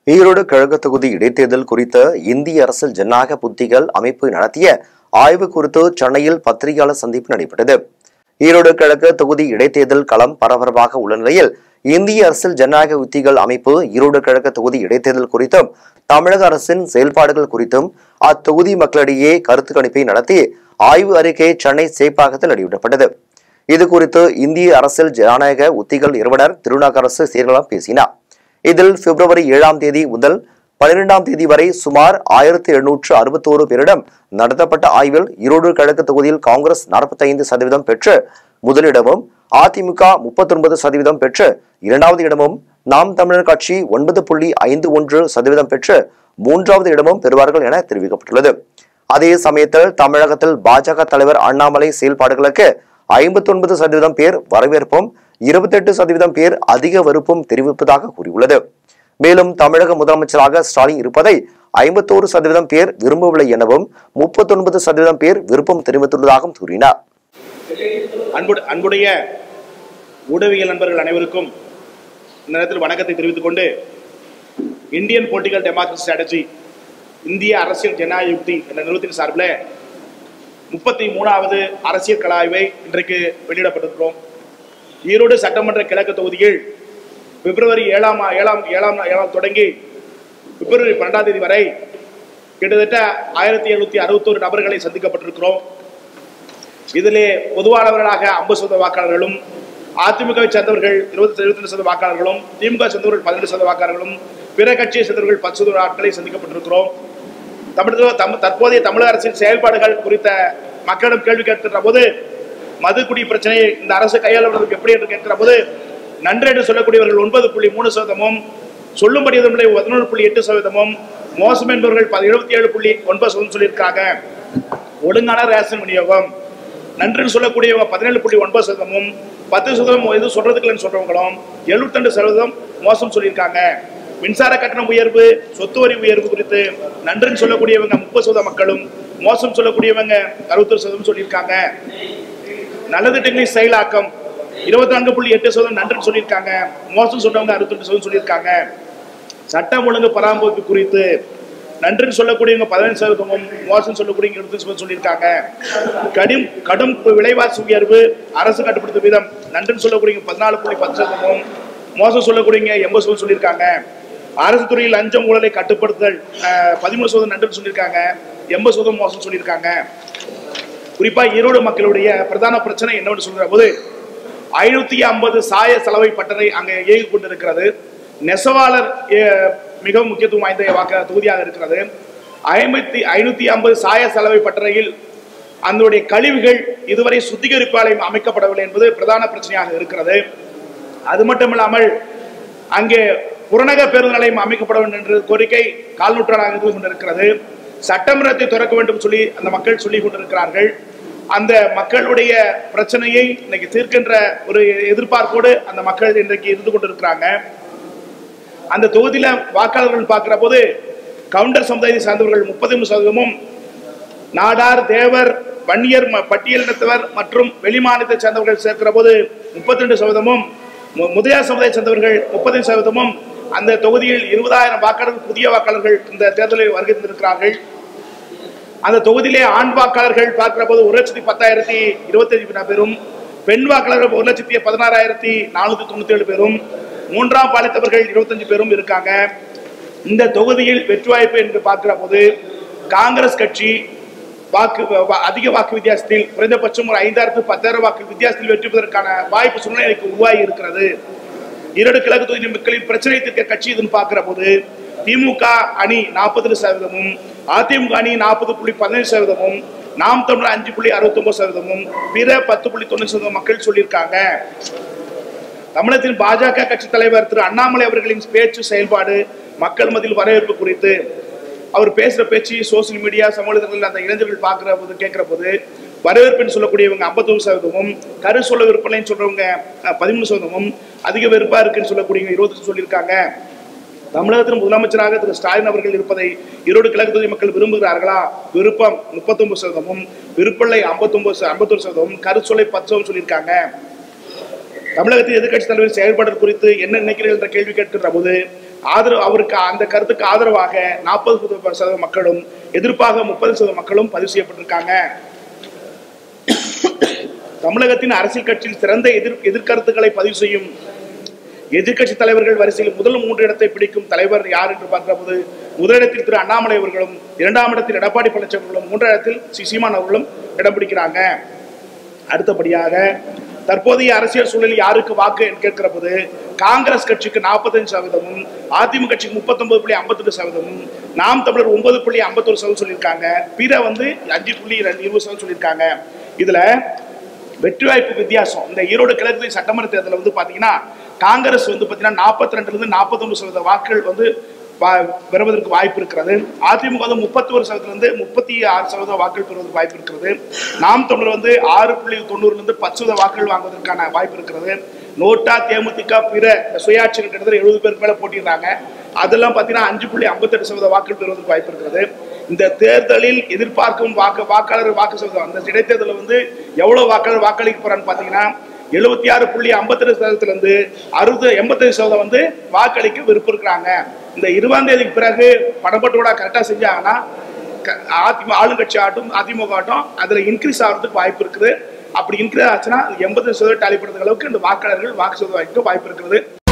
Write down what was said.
ஈரோடு கழக தொகுதி இடைத்தேர்தல் குறித்த இந்திய அரசியல் ஜனநாயக புத்திகள் அமைப்பு நடத்திய ஆய்வு குறித்து சென்னையில் பத்திரிகையாளர் சந்திப்பு நடைபெற்றது ஈரோடு கிழக்கு தொகுதி இடைத்தேர்தல் களம் பரபரப்பாக உள்ள நிலையில் இந்திய அரசியல் ஜனநாயக உத்திகள் அமைப்பு ஈரோடு கிழக்கு தொகுதி இடைத்தேர்தல் குறித்தும் தமிழக அரசின் செயல்பாடுகள் குறித்தும் அத்தொகுதி மக்களிடையே கருத்து கணிப்பை நடத்தி ஆய்வு அறிக்கை சென்னை சேப்பாக்கத்தில் வெளியிடப்பட்டது இது குறித்து இந்திய அரசியல் ஜனநாயக உத்திகள் நிறுவனர் திருநாகரசு சீர்கலம் பேசினார் இதில் பிப்ரவரி ஏழாம் தேதி முதல் பனிரெண்டாம் தேதி வரை சுமார் ஆயிரத்தி எழுநூற்று அறுபத்தோரு பேரிடம் நடத்தப்பட்ட ஆய்வில் ஈரோடு கிழக்கு தொகுதியில் காங்கிரஸ் 45% சதவீதம் பெற்று முதலிடமும் அதிமுக 39% சதவீதம் பெற்று இரண்டாவது இடமும் நாம் தமிழர் கட்சி ஒன்பது புள்ளி ஐந்து ஒன்று சதவீதம் பெற்று மூன்றாவது இடமும் பெறுவார்கள் என தெரிவிக்கப்பட்டுள்ளது அதே சமயத்தில் தமிழகத்தில் பாஜக தலைவர் அண்ணாமலை செயல்பாடுகளுக்கு 59% சதவீதம் பேர் வரவேற்பும் 28% சதவீதம் பேர் அதிக வெறுப்பும் தெரிவிப்பதாக கூறியுள்ளது மேலும் தமிழக முதலமைச்சராக ஸ்டாலின் இருப்பதை ஐம்பத்தோரு சதவீதம் பேர் விரும்பவில்லை எனவும் 39% சதவீதம் பேர் விருப்பம் தெரிவித்துள்ளதாகவும் கூறினார் அன்பு அன்புடைய ஊடகவியல் நண்பர்கள் அனைவருக்கும் இந்த நேரத்தில் வணக்கத்தை தெரிவித்துக் கொண்டு இந்தியன் பொலிட்டிக்கல் டெமோக்ரஸி ஸ்ட்ராட்டஜி இந்திய அரசியல் ஜனநாயக யுக்தி என்ற நிறுவனத்தின் சார்பில் முப்பத்தி மூணாவது அரசியல் கலாய்வை இன்றைக்கு வெளியிடப்பட்டிருக்கிறோம் ஈரோடு சட்டமன்ற கிழக்கு தொகுதியில் பிப்ரவரி ஏழாம் ஆ- ஏழாம் ஏழாம் ஏழாம் தொடங்கி பிப்ரவரி பன்னெண்டாம் தேதி வரை கிட்டத்தட்ட ஆயிரத்தி எழுநூத்தி அறுபத்தோரு நபர்களை சந்திக்கப்பட்டிருக்கிறோம் இதிலே பொதுவானவர்களாக ஐம்பது சதவீத வாக்காளர்களும் அதிமுகவை சேர்ந்தவர்கள் இருபத்தி எழுபத்தி சதவீத வாக்காளர்களும் திமுக சேர்ந்தவர்கள் பதினெட்டு சதவீத வாக்காளர்களும் பிற கட்சியை சேர்ந்தவர்கள் பத்து சதவீத ஆட்களை சந்திக்கப்பட்டிருக்கிறோம் தமிழக தம் தற்போதைய தமிழக அரசின் செயல்பாடுகள் குறித்த மக்களிடம் கேள்வி கேட்கின்ற போது மதுக்குடி பிரச்சனையை இந்த அரசு கையாளுவதற்கு எப்படி என்று கேட்கிற போது நன்று என்று சொல்லக்கூடியவர்கள் ஒன்பது புள்ளி மூணு சதவீதமும் சொல்லும்படி எதுவுமில்லை பதினொன்று புள்ளி எட்டு சதவீதமும் மோசம் என்பவர்கள் எழுபத்தி ஏழு புள்ளி ஒன்பது சதவீதம் சொல்லியிருக்காங்க ஒழுங்கான ரேஷன் விநியோகம் நன்றுன்னு சொல்லக்கூடியவங்க பதினேழு புள்ளி ஒன்பது சதவீதமும் பத்து சதவீதம் எதுவும் சொல்றதுக்கு இல்லைன்னு சொல்றவங்களும் எழுபத்தெண்டு சதவீதம் மோசம் சொல்லியிருக்காங்க மின்சார கட்டணம் உயர்வு சொத்து வரி உயர்வு குறித்து நன்றுன்னு சொல்லக்கூடியவங்க முப்பது சதவீத மக்களும் மோசம் சொல்லக்கூடியவங்க அறுபத்தொரு சதவீதம் சொல்லியிருக்காங்க நல்ல திட்டங்களின் செயலாக்கம் இருபத்தி நான்கு புள்ளி எட்டு சதவீதம் நன்றுன்னு சொல்லியிருக்காங்க மோசம் சொன்னவங்க அறுபத்தெட்டு சதவீதம் சொல்லியிருக்காங்க சட்டம் ஒழுங்கு பராமரிப்பு குறித்து நன்றுன்னு சொல்லக்கூடியவங்க பதினஞ்சு சதவீதமும் மோசம் சொல்லக்கூடியவங்க இருபது சதவீதம் சொல்லியிருக்காங்க கடும் கடும் விலைவாசி உயர்வு அரசு கட்டுப்படுத்தும் விதம் நன்றுன்னு சொல்லக்கூடியவங்க பதினாலு புள்ளி பத்து சதவீதமும் மோசம் சொல்லக்கூடியவங்க எண்பது சதவீதம் சொல்லியிருக்காங்க அரசு துறையில் லஞ்சம் ஊழலை கட்டுப்படுத்தல் அஹ், பதிமூணு சதவீதம் நன்றுன்னு சொல்லியிருக்காங்க எண்பது சதவீதம் மோசம் சொல்லியிருக்காங்க குறிப்பா ஈரோடு மக்களுடைய பிரதான பிரச்சனை என்னவென்று சொல்கிற போது ஐநூத்தி ஐம்பது சாய சலவை பட்டறை அங்கே இயங்கி கொண்டிருக்கிறது நெசவாளர் அஹ், மிகவும் முக்கியத்துவம் வாய்ந்த வாக்க தொகுதியாக இருக்கிறது ஐம்பத்தி ஐநூத்தி ஐம்பது சாய சலவை பட்டறையில் அதனுடைய கழிவுகள் இதுவரை சுத்திகரிப்பு ஆலயம் அமைக்கப்படவில்லை என்பது பிரதான பிரச்சனையாக இருக்கிறது அது மட்டுமில்லாமல் அங்கே புறநகர் பேருந்து நிலையம் அமைக்கப்பட வேண்டும் என்ற கோரிக்கை கால் நூற்றாண்டாக இருந்து கொண்டிருக்கிறது சட்டமன்றத்தை திறக்க வேண்டும் சொல்லி அந்த மக்கள் சொல்லி கொண்டிருக்கிறார்கள் அந்த மக்களுடைய பிரச்சனையை இன்னைக்கு தீர்க்கின்ற ஒரு எதிர்பார்ப்போடு அந்த மக்கள் இன்றைக்கு இருந்து கொண்டிருக்கிறாங்க அந்த தொகுதியில வாக்காளர்கள் பார்க்கிற போது கவுண்டர் சமுதாயத்தை சார்ந்தவர்கள் முப்பத்தி சதவீதமும் நாடார் தேவர் வன்னியர் ம- பட்டியலினத்தவர் மற்றும் வெளிமாநிலத்தை சேர்ந்தவர்கள் சேர்க்கிற போது முப்பத்தி ரெண்டு சதவீதமும் மு- முதியார் சமுதாயத்தை சேர்ந்தவர்கள் முப்பத்தைந்து சதவீதமும் அந்த தொகுதியில் இருபதாயிரம் வாக்காளர்கள் புதிய வாக்காளர்கள் இந்த தேர்தலில் வருகை தந்திருக்கிறார்கள் அந்த தொகுதியிலே ஆண் வாக்காளர்கள் பார்க்கிற போது ஒரு லட்சத்தி பத்தாயிரத்தி இருபத்தஞ்சு பேரும் பெண் வாக்காளர்கள் ஒரு லட்சத்தி பதினாறாயிரத்தி நானூத்தி தொண்ணூத்தி ஏழு பேரும் மூன்றாம் பாலித்தவர்கள் இருபத்தஞ்சு பேரும் இருக்காங்க இந்த தொகுதியில் வெற்றி வாய்ப்பு என்று பார்க்கிற போது காங்கிரஸ் கட்சி வாக்கு வ- அதிக வாக்கு வித்தியாசத்தில் குறைந்தபட்சம் ஒரு ஐந்தாயிரத்து பத்தாயிரம் வாக்கு வித்தியாசத்தில் வெற்றி பெறுவதற்கான வாய்ப்பு சூழ்நிலை எனக்கு உருவாகி இருக்கிறது ஈரோடு கிழக்கு தொகுதி மக்களின் பிரச்சனை தீர்க்க கட்சி இதுன்னு பார்க்கிற போது திமுக அணி நாற்பது சதவீதமும் அதிமுக அணி நாற்பது புள்ளி பதினேழு சதவீதமும் நாம் தமிழர் அஞ்சு புள்ளி அறுபத்தி ஒன்பது சதவீதமும் பிற பத்து புள்ளி தொண்ணூறு சதவீதம் மக்கள் சொல்லியிருக்காங்க தமிழகத்தின் பாஜக கட்சி தலைவர் திரு அண்ணாமலை அவர்களின் பேச்சு செயல்பாடு மக்கள் மத்தியில் வரவேற்பு குறித்து அவர் பேசுற பேச்சு சோசியல் மீடியா சமூக வலைதளங்களில் அந்த இளைஞர்கள் பார்க்கிற போது கேட்கிற போது வரவேற்புன்னு சொல்லக்கூடியவங்க ஐம்பத்தொரு சதவீதமும் கரு சொல்ல விற்பனைன்னு சொல்றவங்க அஹ், பதிமூணு சதவீதமும் அதிக வெறுப்பா இருக்குன்னு சொல்லக்கூடியவங்க இருபத்தி சொல்லியிருக்காங்க தமிழகத்தின் முதலமைச்சராக திரு ஸ்டாலின் அவர்கள் இருப்பதை ஈரோடு கிழக்கு தொகுதி மக்கள் விரும்புகிறார்களா விருப்பம் முப்பத்தொன்பது சதவீதமும் விருப்பிள்ளை ஐம்பத்தொன்பது ஐம்பத்தொரு சதவீதமும் கருச்சொல்லை பத்து சதவீதம் சொல்லியிருக்காங்க தமிழகத்தில் எதிர்க்கட்சி தலைவர் செயல்பாடு குறித்து என்ன நினைக்கிறீர்கள் என்ற கேள்வி கேட்கின்ற போது ஆதரவு அவருக்கு அந்த கருத்துக்கு ஆதரவாக நாற்பது சதவீத மக்களும் எதிர்ப்பாக முப்பது சதவீத மக்களும் பதிவு செய்யப்பட்டிருக்காங்க தமிழகத்தின் அரசியல் கட்சியில் சிறந்த எதிர் எதிர்கருத்துக்களை பதிவு செய்யும் எதிர்க்கட்சி தலைவர்கள் வரிசையில் முதல் மூன்று இடத்தை பிடிக்கும் தலைவர் யார் என்று பார்க்கிறபோது முதலிடத்தில் திரு அண்ணாமலை அவர்களும் இரண்டாம் இடத்தில் எடப்பாடி பழனிசாமி அவர்களும் மூன்றாம் இடத்தில் சி சீமான் அவர்களும் இடம் பிடிக்கிறாங்க அடுத்தபடியாக தற்போதைய அரசியல் சூழலில் யாருக்கு வாக்கு என்று கேட்கிற போது காங்கிரஸ் கட்சிக்கு நாற்பத்தஞ்சு சதவீதமும் அதிமுக கட்சிக்கு முப்பத்தொன்பது புள்ளி ஐம்பத்தெட்டு சதவீதமும் நாம் தமிழர் ஒன்பது புள்ளி ஐம்பத்தொரு சதவீதம் சொல்லியிருக்காங்க பிற வந்து அஞ்சு புள்ளி ரெண்டு இருபது சதவீதம் சொல்லியிருக்காங்க இதுல வெற்றி வாய்ப்பு வித்தியாசம் இந்த ஈரோடு கிழக்கு சட்டமன்ற தேர்தலில் வந்து பாத்தீங்கன்னா காங்கிரஸ் வந்து பாத்தீங்கன்னா நாற்பத்தி ரெண்டுல இருந்து நாற்பத்தொன்பது சதவீத வாக்குகள் வந்து வா- பெறுவதற்கு வாய்ப்பு இருக்கிறது அதிமுக வந்து முப்பத்தி ஒரு சதவீதத்திலிருந்து முப்பத்தி ஆறு சதவீத வாக்குகள் பெறுவதற்கு வாய்ப்பு இருக்கிறது நாம் தமிழர் வந்து ஆறு புள்ளி தொண்ணூறுல இருந்து பத்து சதவீத வாக்குகள் வாங்குவதற்கான வாய்ப்பு இருக்கிறது நோட்டா தேமுதிக பிற இந்த சுயாட்சி கிட்டத்தட்ட எழுபது பேருக்கு மேல போட்டிடுறாங்க அதெல்லாம் பார்த்தீங்கன்னா அஞ்சு புள்ளி ஐம்பத்தெட்டு சதவீத வாக்குகள் பெறுவதற்கு வாய்ப்பு இருக்கிறது இந்த தேர்தலில் எதிர்பார்க்கும் வாக்கு வாக்காளர் வாக்கு சதவீதம் அந்த இடைத்தேர்தலில் வந்து எவ்வளவு வாக்காளர் வாக்களிக்க போறான்னு பார்த்தீங்கன்னா எழுபத்தி ஆறு புள்ளி ஐம்பத்தி சதவீதத்துல இருந்து அறுபது எண்பத்தஞ்சு சதவீதம் வந்து வாக்களிக்க விருப்பம் இருக்கிறாங்க இந்த இருபதாம் தேதிக்கு பிறகு பணப்பட்டுவிட கரெக்டாக செஞ்சாங்கன்னா க- அதிமுக ஆளுங்கட்சி ஆட்டும் அதிமுக ஆட்டும் அதுல இன்க்ரீஸ் ஆகிறதுக்கு வாய்ப்பு இருக்குது அப்படி இன்க்ரீஸ் ஆச்சுன்னா எண்பது சதவீதம் டாலி பண்ணுற அளவுக்கு இந்த வாக்காளர்கள் வாக்கு சதவீதம் வாய்ப்பு இருக்கிறது